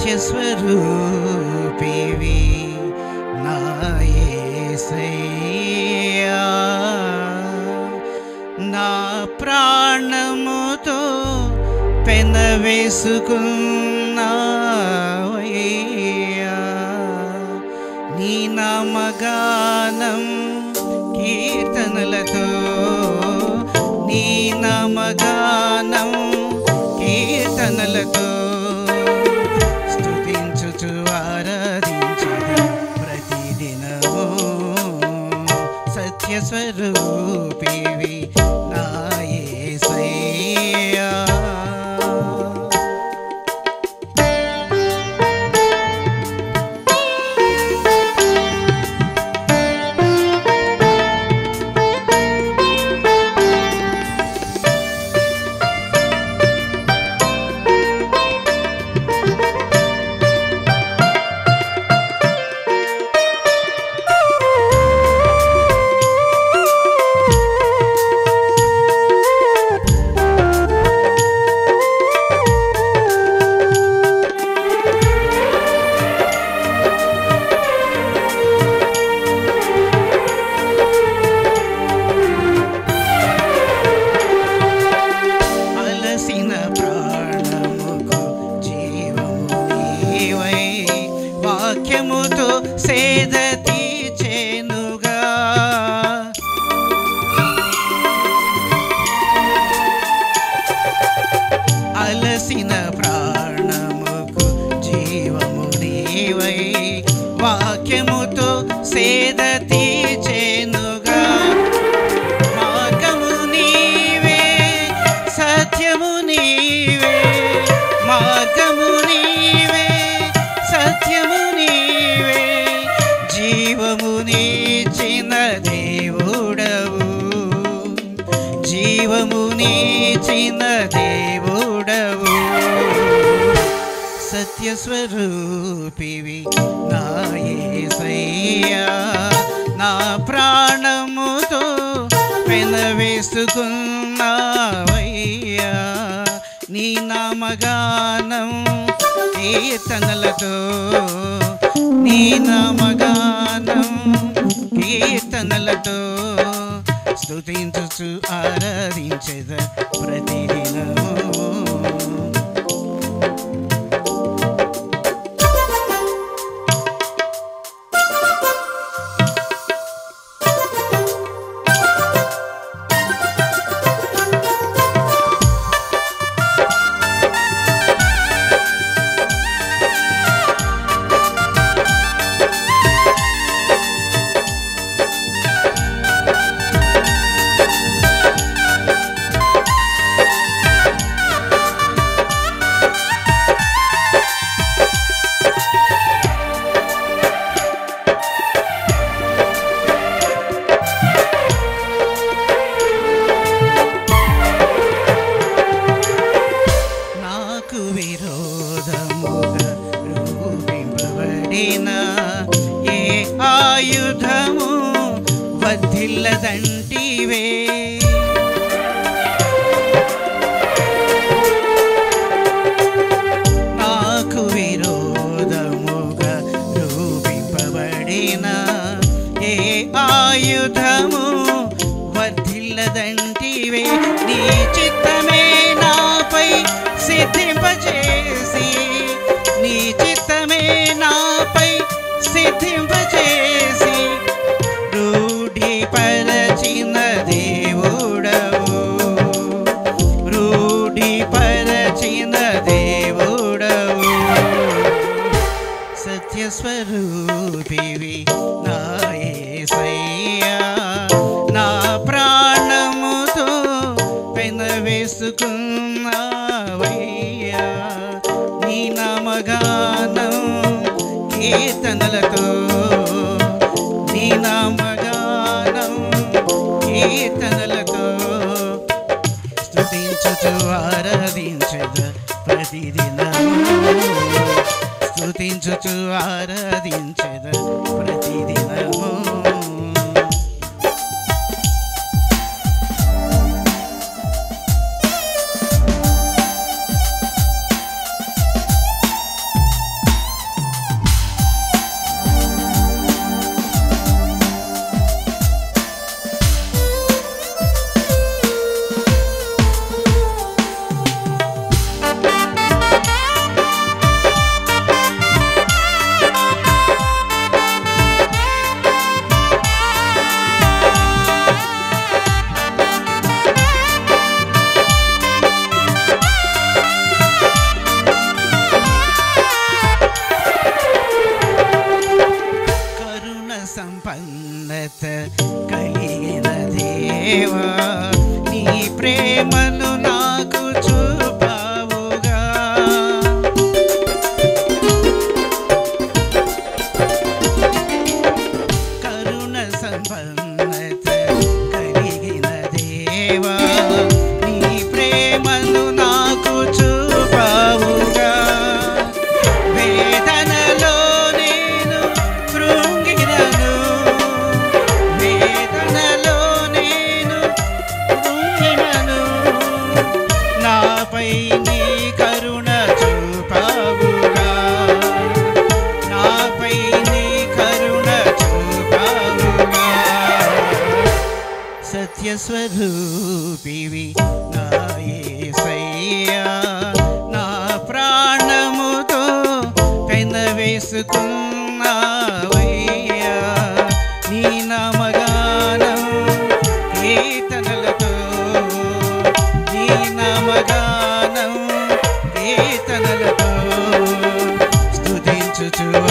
సత్యస్వరూపివి నా యేసయ్యా నా ప్రాణముతో పెనవేసుకున్నావయ్యా నీ నామగానం కీర్తనలతో నీ నామగానం కీర్తనలతో స్తుతించుచు ఆరాధించదు ప్రతిదినము సత్యస్వరూపివి నా యేసయ్యా అలసిన ప్రాణముకు జీవము నీవై వాక్యముతో సేద తీర్చేనుగా అలసిన ప్రాణముకు జీవము నీవై వాక్యముతో సేద తీర్చేనుగా మార్గము నీవే సత్యము నీవే మార్గము నీవే సత్యము నీవే జీవము నీచిన దేవుడవు జీవము నీచిన దేవుడవు సత్యస్వరూపివి నా యేసయ్యా నా ప్రాణముతో పెనవేసుకున్నావయ్యా నీ నామగానం కీర్తనలతో నీ నామగానం కీర్తనలతో స్తుతించుచు ఆరాధించద ప్రతిదినము నాకు విరోధముగా రూపింపబడిన ఏ ఆయుధము వద్దిల్లదంటివే నాకు విరోధముగా రూపింపబడిన ఏ ఆయుధము వర్ధిల్లదంటివే నీ చిత్తమే నాపై సిద్ధింపచేసి నీ చిత్తమే నాపై సిద్ధింపచేసి రూఢిపరచిన దేవుడవు రూఢిపరచిన దేవుడవు సత్యస్వరూపివి నా యేసయ్యా నా ప్రాణముతో పెనవేసుకున్నావయ్యా నీ నామగానం కీర్తనలతో నీ నామగానం కీర్తనలతో స్తుతించుచు ఆరాధించద ప్రతిదినము స్తుతించుచు ఆరాధించద ప్రతిదినము ప్రేమను నాకు చూపావుగా కరుణ సంపన్నత కలిగిన దేవా నీ ప్రేమను నాకు చూపావుగా వేదనలో నేను కృంగినను వేదనలో నేను కృంగినను నాపై నీ కరుణ చూపావుగా నాపై నీ కరుణ చూపావుగా సత్యస్వరూపివి నా యేసయ్యా నా ప్రాణముతో పెన వేసుకున్నావయ్యా నీ నామగానం కీర్తనలతో నీ నామగానం కీర్తనలతో స్తుతించుచు